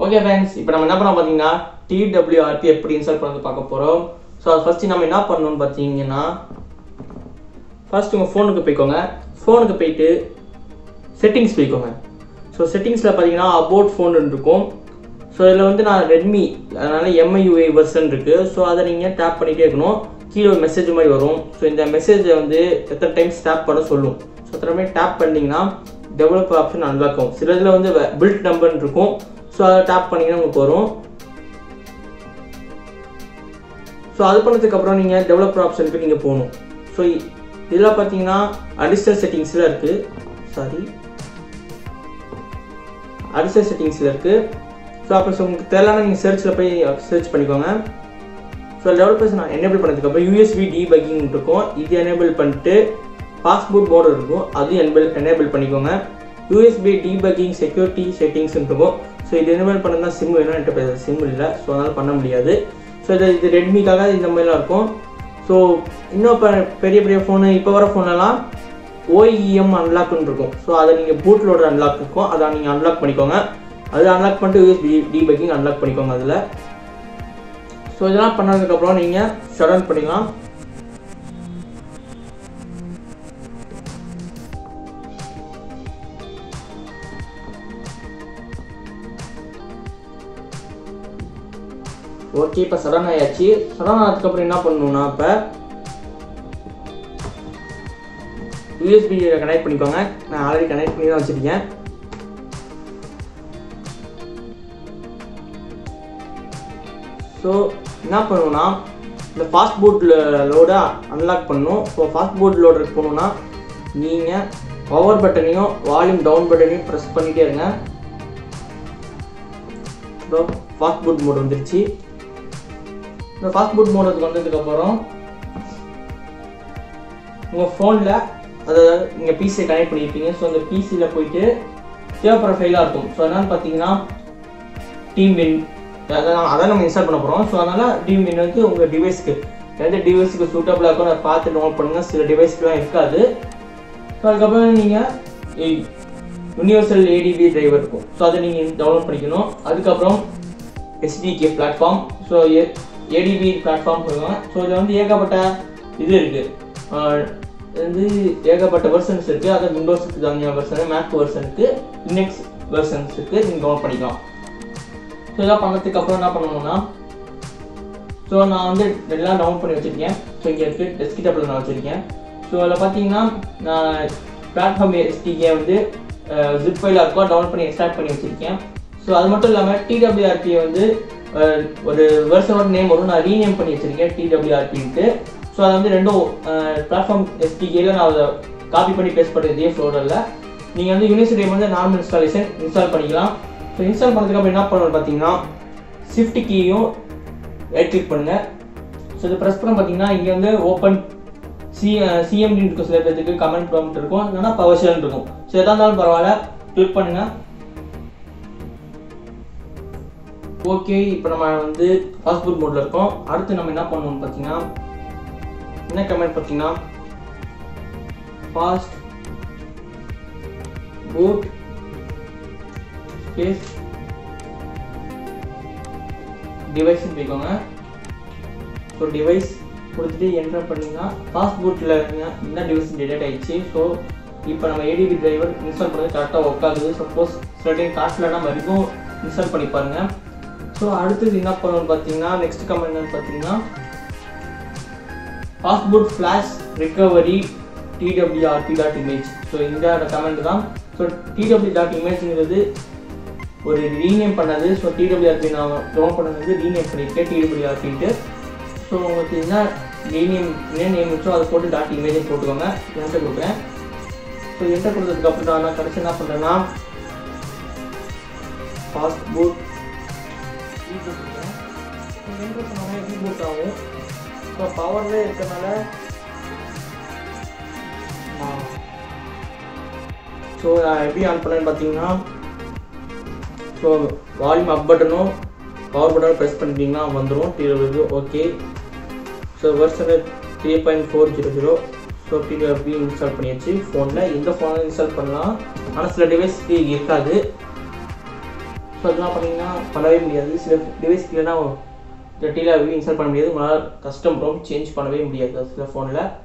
okay friends இப்போ நம்ம என்ன பண்ண பார்த்தீங்கன்னா டிடபிள்யூஆர்பி எப்படி இன்ஸ்டால் பண்ணது பார்க்க போகிறோம் ஸோ அது ஃபஸ்ட்டு நம்ம என்ன பண்ணணும்னு பார்த்தீங்கன்னா ஃபர்ஸ்ட் உங்கள் ஃபோனுக்கு போய்க்கோங்க ஃபோனுக்கு போயிட்டு செட்டிங்ஸ் போய்க்கோங்க ஸோ செட்டிங்ஸில் பார்த்தீங்கன்னா அபவுட் ஃபோன் இருக்கும் ஸோ இதில் வந்து நான் ரெட்மி அதனால் எம்ஐயூஏ வெர்ஷன் இருக்குது ஸோ அதை நீங்கள் டேப் பண்ணிகிட்டே இருக்கணும் கீழே ஒரு மெசேஜ் மாதிரி வரும் ஸோ இந்த மெசேஜை வந்து எத்தனை டைம்ஸ் டேப் பண்ண சொல்லும் ஸோ எத்தனை டைம் டேப் பண்ணிங்கன்னா டெவலப் ஆப்ஷன் அன்லாக் ஆகும் சில இதில் வந்து பில்ட் நம்பர்னு இருக்கும் ஸோ அதை டேப் பண்ணிங்கன்னா உங்களுக்கு வரும் ஸோ அது பண்ணதுக்கப்புறம் நீங்கள் டெவலப்பர் ஆப்ஷனுக்கு நீங்கள் போகணும் ஸோ இதில் பார்த்தீங்கன்னா அடிஷ்னல் செட்டிங்ஸில் இருக்குது சாரி அடிஷ்னல் செட்டிங்ஸில் இருக்குது ஸோ அப்போ ஸோ உங்களுக்கு தேவையான நீங்கள் சர்ச்சில் போய் சர்ச் பண்ணிக்கோங்க ஸோ டெவலப்பர்ஸ் நான் எனேபிள் பண்ணதுக்கப்புறம் யூஎஸ்பி டீபக்கிங் இருக்கும் இது எனேபிள் பண்ணிட்டு பாஸ்போர்ட் மோடு இருக்கும் அதுவும் எனேபிள் எனேபிள் பண்ணிக்கோங்க யூஎஸ்பி டீபக்கிங் செக்யூரிட்டி செட்டிங்ஸ் இருக்கும் ஸோ இது எனேபிள் பண்ணா சிம் வேணும் என்கிட்ட சிம் இல்லை ஸோ அதனால் பண்ண முடியாது ஸோ இது இது ரெட்மிக்காக இந்த மாதிரிலாம் இருக்கும் ஸோ இன்னும் இப்போ பெரிய பெரிய ஃபோனு இப்போ வர ஃபோனெல்லாம் ஓஇஎம் அன்லாக்னு இருக்கும் ஸோ அதை நீங்கள் பூட்லோட அன்லாக் இருக்கும் அதை நீங்கள் அன்லாக் பண்ணிக்கோங்க அது அன்லாக் பண்ணிட்டு யூஎஸ்பி டீபக்கிங் அன்லாக் பண்ணிக்கோங்க அதில் ஸோ இதெல்லாம் பண்ணதுக்கப்புறம் நீங்கள் ஷட் டவுன் பண்ணிக்கலாம் ஓகே இப்போ சடன் ஆயாச்சு சடன் ஆனதுக்கப்புறம் என்ன பண்ணணும்னா இப்போ யூஎஸ்பி கனெக்ட் பண்ணிக்கோங்க நான் ஆல்ரெடி கனெக்ட் பண்ணி தான் வச்சுருக்கேன் ஸோ என்ன பண்ணணும்னா இந்த ஃபாஸ்ட் போர்டில் லோட அன்லாக் பண்ணணும் ஸோ ஃபாஸ்ட் போர்ட் லோடருக்கு போகணுன்னா நீங்கள் பவர் பட்டனையும் வால்யூம் டவுன் பட்டனையும் ப்ரெஸ் பண்ணிகிட்டே இருங்க ஸோ ஃபாஸ்ட் போர்ட் மோட் வந்துருச்சு இந்த ஃபாஸ்ட் போர்ட் மோடுக்கு வந்ததுக்கப்புறம் உங்கள் ஃபோனில் அதாவது நீங்கள் பிசியை கனெக்ட் பண்ணியிருப்பீங்க ஸோ அந்த பிசியில் போயிட்டு தேவைப்படுற ஃபைலாக இருக்கும் ஸோ என்னன்னு பார்த்தீங்கன்னா டீம் வின் அதான் அதான் நம்ம இன்ஸ்டால் பண்ண போகிறோம் ஸோ அதனால் டீம் வின் வந்து உங்கள் டிவைஸ்க்கு எந்த டிவைஸுக்கு சூட்டபுளாக இருக்கோ அதை பார்த்து டவுன்லோட் பண்ணுங்கள் சில டிவைஸ்க்குலாம் இருக்காது ஸோ அதுக்கப்புறம் நீங்கள் யூனிவர்சல் ஏடிபி டிரைவர் இருக்கும் ஸோ அதை நீங்கள் டவுன்லோட் பண்ணிக்கணும் அதுக்கப்புறம் SDK platform so ADB platform சொல்லுவாங்க ஸோ இதில் வந்து ஏகப்பட்ட இது இருக்குது வந்து ஏகப்பட்ட வெர்ஷன்ஸ் இருக்குது அது விண்டோஸுக்கு தனியாக வெர்ஷனு மேக் வெர்ஷனுக்கு இன்னெக்ஸ் வெர்ஷன்ஸுக்கு நீங்கள் டவுன்லோட் பண்ணிக்கலாம் ஸோ இதெல்லாம் பண்ணதுக்கு அப்புறம் என்ன பண்ணணும்னா ஸோ நான் வந்து எல்லாம் டவுன் பண்ணி வச்சுருக்கேன் ஸோ இங்கே இருக்குது டெஸ்க்டாப்பில் நான் வச்சுருக்கேன் ஸோ அதில் பார்த்தீங்கன்னா நான் பிளாட்ஃபார்ம் எஸ்டிகே வந்து ஜிப் ஃபைலாக இருக்கோ டவுன் பண்ணி எக்ஸ்ட்ராக்ட் பண்ணி வச்சுருக்கேன் ஸோ அது மட்டும் இல்லாமல் டிடபிள்யூஆர்பியை வந்து ஒரு வெர்ஷனோட நேம் வரும் நான் ரீநேம் பண்ணி வச்சுருக்கேன் டிடபிள்யூஆர்பின்ட்டு ஸோ அதை வந்து ரெண்டும் பிளாட்ஃபார்ம் எஸ்டிகேல நான் அதை காப்பி பண்ணி பேஸ்ட் பண்ணுறது இதே ஃப்ளோரில் நீங்கள் வந்து யூனிவர்சிட்டி வந்து நார்மல் இன்ஸ்டாலேஷன் இன்ஸ்டால் பண்ணிக்கலாம் ஸோ இன்ஸ்டால் பண்ணதுக்கப்புறம் என்ன பண்ணணும் பார்த்தீங்கன்னா ஷிஃப்ட் கீயும் ரைட் கிளிக் பண்ணுங்கள் ஸோ இதை ப்ரெஸ் பண்ண பார்த்தீங்கன்னா இங்கே வந்து ஓப்பன் சி சிஎம்டி இருக்கும் சில பேருக்கு கமெண்ட் ப்ராம்ப்ட் இருக்கும் இல்லைன்னா பவர் ஷேர் இருக்கும் ஸோ எதாக இருந்தாலும் பரவாயில்ல கிளிக் பண்ணுங்கள் ஓகே இப்போ நம்ம வந்து பாஸ்போர்ட் மோடில் இருக்கோம் அடுத்து நம்ம என்ன பண்ணணும்னு பார்த்தீங்கன்னா என்ன கமெண்ட் பார்த்தீங்கன்னா ஃபாஸ்ட் boot space டிவைஸ் போய்க்கோங்க ஸோ டிவைஸ் கொடுத்துட்டு என்டர் பண்ணிங்கன்னா ஃபாஸ்ட் பூட்டில் இந்த டிவைஸ் டெலிட் ஆயிடுச்சு ஸோ இப்போ நம்ம ஏடிபி டிரைவர் இன்ஸ்டால் பண்ணது கரெக்டாக ஒர்க் ஆகுது சப்போஸ் சில டைம் காஸ்ட்லனா வரைக்கும் இன்ஸ்டால் பண்ணி பாருங்க ஸோ அடுத்தது என்ன பண்ணணும்னு பார்த்தீங்கன்னா நெக்ஸ்ட் கமெண்ட் என்னன்னு பார்த்தீங்கன்னா fastboot flash recovery TWRP dot image so இந்த கமெண்ட் தான் ஸோ டிடபிள்யூ டாட் இமேஜ்ங்கிறது ஒரு ரீநேம் பண்ணது ஸோ டிடபிள்யூஆர்பி நான் டவுன் பண்ணது வந்து ரீநேம் பண்ணியிருக்கேன் டிடபிள்யூஆர்பின்ட்டு ஸோ உங்களுக்கு என்ன ரீநேம் என்ன நேம் வச்சோ அதை போட்டு டாட் இமேஜ் போட்டுக்கோங்க என்கிட்ட கொடுக்குறேன் ஸோ என்கிட்ட கொடுத்ததுக்கப்புறம் நான் கடைசி என்ன பண்ணுறேன்னா பாஸ்போர்ட் ரீபூட் பண்ணுறேன் ரீபூட் பண்ணால் ரீபூட் ஆகும் ஸோ பவரில் இருக்கனால ஸோ நான் எப்படி ஆன் பண்ணேன்னு பார்த்தீங்கன்னா ஸோ வால்யூம் அப் பட்டனும் பவர் பட்டனும் ப்ரெஸ் பண்ணிட்டீங்கன்னா வந்துடும் டிவிக்கு okay so version three point four zero zero so டிவிபி இன்ஸ்டால் பண்ணியாச்சு ஃபோனில் எந்த ஃபோனில் இன்ஸ்டால் பண்ணலாம் ஆனால் சில டிவைஸ்க்கு இருக்காது ஸோ ஸோ அதெல்லாம் பண்ணிங்கன்னா பண்ணவே முடியாது சில டிவைஸ் இல்லைன்னா டீலாகவே இன்ஸ்டால் பண்ண முடியாது உங்களால் கஸ்டம் ரோம் சேஞ்ச் பண்ணவே முடியாது சில ஃபோனில்